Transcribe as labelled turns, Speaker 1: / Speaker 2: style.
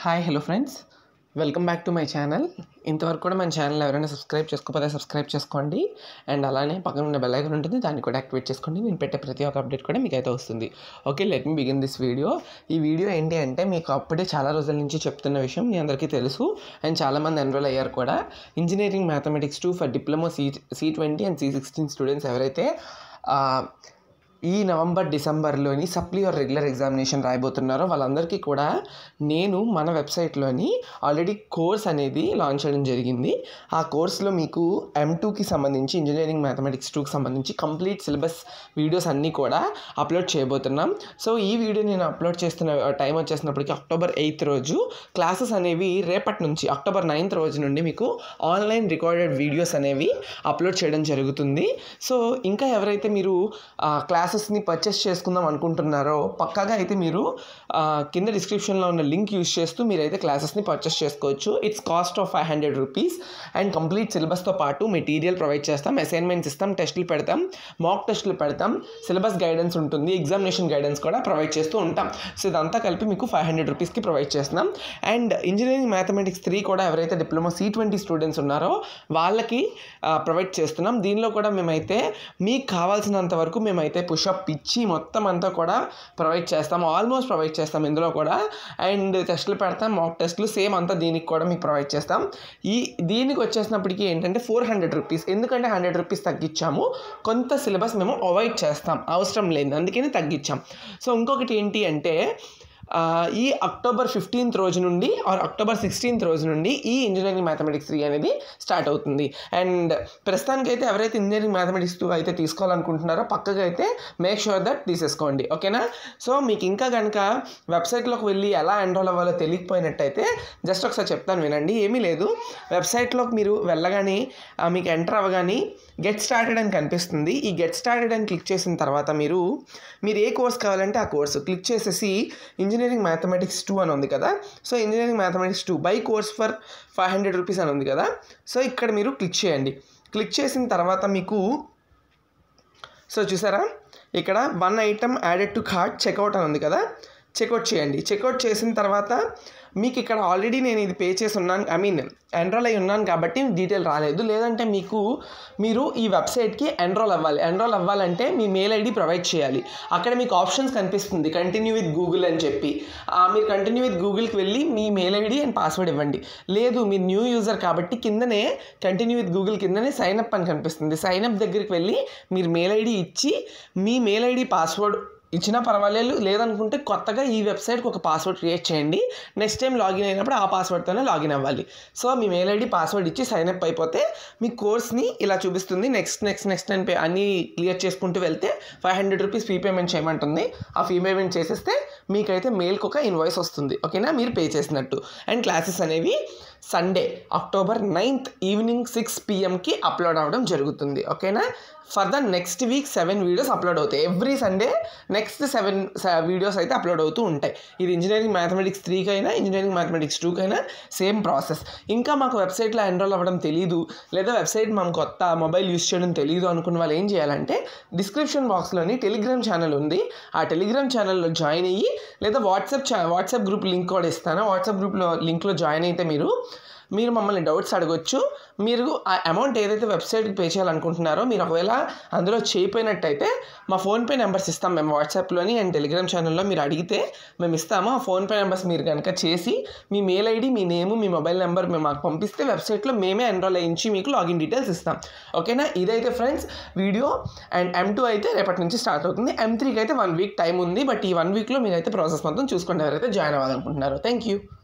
Speaker 1: hi hello friends welcome back to my channel ఇంతవరకు కూడా మన ఛానల్ ఎవరైనా సబ్స్క్రైబ్ చేసుకోకపోతే సబ్స్క్రైబ్ చేసుకోండి అండ్ అలానే పక్కన ఉన్న బెల్ ఐకాన్ ఉంటుంది దాన్ని కూడా యాక్టివేట్ చేసుకోండి నేను పెట్టే ప్రతి ఒక్క అప్డేట్ కూడా మీకు అయితే వస్తుంది okay let me begin this video ఈ వీడియో ఏంటి అంటే మీకు అప్పుడే చాలా రోజుల నుంచి చెప్తున్న విషయం మీ అందరికీ తెలుసు అండ్ చాలామంది ఎన్రోల్ అయ్యారు కూడా engineering mathematics two for diploma C C twenty and C sixteen students ఎవరైతే ఆ, ఈ నవంబర్ డిసెంబర్లోని సప్లీ ఆర్ రెగ్యులర్ ఎగ్జామినేషన్ రాయబోతున్నారో వాళ్ళందరికీ కూడా నేను మన వెబ్సైట్లోని ఆల్రెడీ కోర్స్ అనేది లాంచ్ చేయడం జరిగింది ఆ కోర్స్లో మీకు ఎం టూకి సంబంధించి ఇంజనీరింగ్ మ్యాథమెటిక్స్ టూకి సంబంధించి కంప్లీట్ సిలబస్ వీడియోస్ అన్నీ కూడా అప్లోడ్ చేయబోతున్నాం సో ఈ వీడియో నేను అప్లోడ్ చేస్తున్న టైం వచ్చేసినప్పటికీ అక్టోబర్ ఎయిత్ రోజు క్లాసెస్ అనేవి రేపటి నుంచి అక్టోబర్ నైన్త్ రోజు నుండి మీకు ఆన్లైన్ రికార్డెడ్ వీడియోస్ అనేవి అప్లోడ్ చేయడం జరుగుతుంది సో ఇంకా ఎవరైతే మీరు ఆ, క్లాసెస్ని పర్చేస్ చేసుకుందాం అనుకుంటున్నారో పక్కాగా అయితే మీరు ఆ, కింద డిస్క్రిప్షన్లో ఉన్న లింక్ యూస్ చేస్తూ మీరైతే క్లాసెస్ని పర్చేస్ చేసుకోవచ్చు it's cost of five hundred rupees and complete సిలబస్తో పాటు మెటీరియల్ ప్రొవైడ్ చేస్తాం అసైన్మెంట్స్ ఇస్తాం టెస్టులు పెడతాం మాక్ టెస్టులు పెడతాం సిలబస్ గైడెన్స్ ఉంటుంది ఎగ్జామినేషన్ గైడెన్స్ కూడా ప్రొవైడ్ చేస్తూ ఉంటాం సో ఇదంతా కలిపి మీకు ఫైవ్ హండ్రెడ్ రూపీస్కి ప్రొవైడ్ చేస్తున్నాం అండ్ ఇంజనీరింగ్ మ్యాథమెటిక్స్ త్రీ కూడా ఎవరైతే డిప్లొమా సి ట్వంటీ స్టూడెంట్స్ ఉన్నారో వాళ్ళకి ప్రొవైడ్ చేస్తున్నాం దీనిలో కూడా మేమైతే మీకు కావాల్సినంత వరకు మేమైతే పుషప్ ఇచ్చి మొత్తం అంతా కూడా ప్రొవైడ్ చేస్తాం ఆల్మోస్ట్ ప్రొవైడ్ చేస్తాం ఇందులో కూడా అండ్ టెస్టులు పెడతాం మాక్ టెస్టులు సేమ్ అంతా దీనికి కూడా మీకు ప్రొవైడ్ చేస్తాం ఈ దీనికి వచ్చేసినప్పటికీ ఏంటంటే ఫోర్ హండ్రెడ్ రూపీస్ ఎందుకంటే హండ్రెడ్ రూపీస్ తగ్గించాము కొంత సిలబస్ మేము అవాయిడ్ చేస్తాం అవసరం లేదు అందుకని తగ్గించాం సో ఇంకొకటి ఏంటి అంటే ఆ, ఈ అక్టోబర్ ఫిఫ్టీన్త్ రోజు నుండి ఆర్ అక్టోబర్ సిక్స్టీన్త్ రోజు నుండి ఈ ఇంజనీరింగ్ మ్యాథమెటిక్స్ త్రీ అనేది స్టార్ట్ అవుతుంది అండ్ ప్రస్తుతానికైతే ఎవరైతే ఇంజనీరింగ్ మ్యాథమెటిక్స్ టూ అయితే తీసుకోవాలనుకుంటున్నారో పక్కగా అయితే మేక్ షూర్ దట్ తీసేసుకోండి ఓకేనా సో మీకు ఇంకా కనుక వెబ్సైట్లోకి వెళ్ళి ఎలా ఎన్రోల్ అవ్వాలో తెలియకపోయినట్టయితే జస్ట్ ఒకసారి చెప్తాను వినండి ఏమీ లేదు వెబ్సైట్లోకి మీరు వెళ్ళగానే ఆ, మీకు ఎంటర్ అవ్వగానే గెట్ స్టార్టెడ్ అని కనిపిస్తుంది ఈ గెట్ స్టార్టెడ్ అని క్లిక్ చేసిన తర్వాత మీరు మీరు ఏ కోర్స్ కావాలంటే ఆ కోర్సు క్లిక్ చేసేసి ఇంజనీరింగ్ మ్యాథమెటిక్స్ టూ అని ఉంది కదా so engineering mathematics two buy course for five hundred rupees అని ఉంది కదా సో ఇక్కడ మీరు క్లిక్ చేయండి క్లిక్ చేసిన తర్వాత మీకు సో చూసారా ఇక్కడ one item added to cart checkout అని ఉంది కదా చెక్అవుట్ చేయండి చెక్అవుట్ చేసిన తర్వాత మీకు ఇక్కడ ఆల్రెడీ నేను ఇది పే చేసి ఉన్నాను ఐ మీన్ ఎన్రోల్ అయి ఉన్నాను కాబట్టి డీటెయిల్ రాలేదు లేదంటే మీకు మీరు ఈ వెబ్సైట్కి ఎన్రోల్ అవ్వాలి ఎన్రోల్ అవ్వాలంటే మీ మెయిల్ ఐడి ప్రొవైడ్ చేయాలి అక్కడ మీకు ఆప్షన్స్ కనిపిస్తుంది కంటిన్యూ విత్ గూగుల్ అని చెప్పి ఆ, మీరు కంటిన్యూ విత్ గూగుల్కి వెళ్ళి మీ మెయిల్ ఐడి అండ్ పాస్వర్డ్ ఇవ్వండి లేదు మీరు న్యూ యూజర్ కాబట్టి కిందనే కంటిన్యూ విత్ గూగుల్ కిందనే సైన్ అప్ అని కనిపిస్తుంది సైన్ అప్ దగ్గరికి వెళ్ళి మీరు మెయిల్ ఐడి ఇచ్చి మీ మెయిల్ ఐడి పాస్వర్డ్ ఇచ్చినా పర్వాలేదు లేదనుకుంటే కొత్తగా ఈ వెబ్సైట్కి ఒక పాస్వర్డ్ క్రియేట్ చేయండి నెక్స్ట్ టైం లాగిన్ అయినప్పుడు ఆ పాస్వర్డ్తోనే లాగిన్ అవ్వాలి సో మీ మెయిల్ ఐడి పాస్వర్డ్ ఇచ్చి సైన్ అప్ అయిపోతే మీ కోర్స్ని ఇలా చూపిస్తుంది నెక్స్ట్ నెక్స్ట్ నెక్స్ట్ అని పే అన్నీ క్లియర్ చేసుకుంటూ వెళ్తే five hundred rupees fee payment చేయమంటుంది ఆ ఫీ పేమెంట్ చేసేస్తే మీకైతే మెయిల్కి ఒక ఇన్వాయిస్ వస్తుంది ఓకేనా మీరు పే చేసినట్టు అండ్ క్లాసెస్ అనేవి Sunday October ninth evening six పిఎంకి అప్లోడ్ అవ్వడం జరుగుతుంది ఓకేనా for the next week seven videos upload అవుతాయి every Sunday next seven videos అయితే అప్లోడ్ అవుతూ ఉంటాయి ఇది ఇంజనీరింగ్ మ్యాథమెటిక్స్ త్రీకైనా ఇంజనీరింగ్ మ్యాథమెటిక్స్ టూకైనా సేమ్ ప్రాసెస్ ఇంకా మాకు వెబ్సైట్లో ఎన్రోల్ అవ్వడం తెలియదు లేదా వెబ్సైట్ మనం కొత్త మొబైల్ యూస్ చేయడం తెలియదు అనుకున్న వాళ్ళు ఏం చేయాలంటే డిస్క్రిప్షన్ బాక్స్లోని టెలిగ్రామ్ ఛానల్ ఉంది ఆ టెలిగ్రామ్ ఛానల్లో జాయిన్ అయ్యి లేదా వాట్సాప్ ఛా వాట్సాప్ గ్రూప్ లింక్ కూడా ఇస్తాను వాట్సాప్ గ్రూప్లో లింక్లో జాయిన్ అయితే మీరు మీరు మమ్మల్ని డౌట్స్ అడగొచ్చు మీరు ఆ అమౌంట్ ఏదైతే వెబ్సైట్కి పే చేయాలనుకుంటున్నారో మీరు ఒకవేళ అందులో చేయపోయినట్టయితే మా ఫోన్పే నెంబర్స్ ఇస్తాం మేము వాట్సాప్లోని అండ్ టెలిగ్రామ్ ఛానల్లో మీరు అడిగితే మేము ఇస్తాము ఆ ఫోన్పే నెంబర్స్ మీరు కనుక చేసి మీ మెయిల్ ఐడి మీ నేము మీ మొబైల్ నెంబర్ మేము మాకు పంపిస్తే వెబ్సైట్లో మేమే ఎన్రోల్ అయ్యించి మీకు లాగిన్ డీటెయిల్స్ ఇస్తాం ఓకేనా ఇదైతే friends video and M two అయితే రేపటి నుంచి స్టార్ట్ అవుతుంది ఎం త్రీకి అయితే వన్ వీక్ టైం ఉంది బట్ ఈ వన్ వీక్లో మీరైతే ప్రాసెస్ మొత్తం చూసుకోండి ఎవరైతే జాయిన్ అవ్వాలనుకుంటున్నారో థ్యాంక్ యూ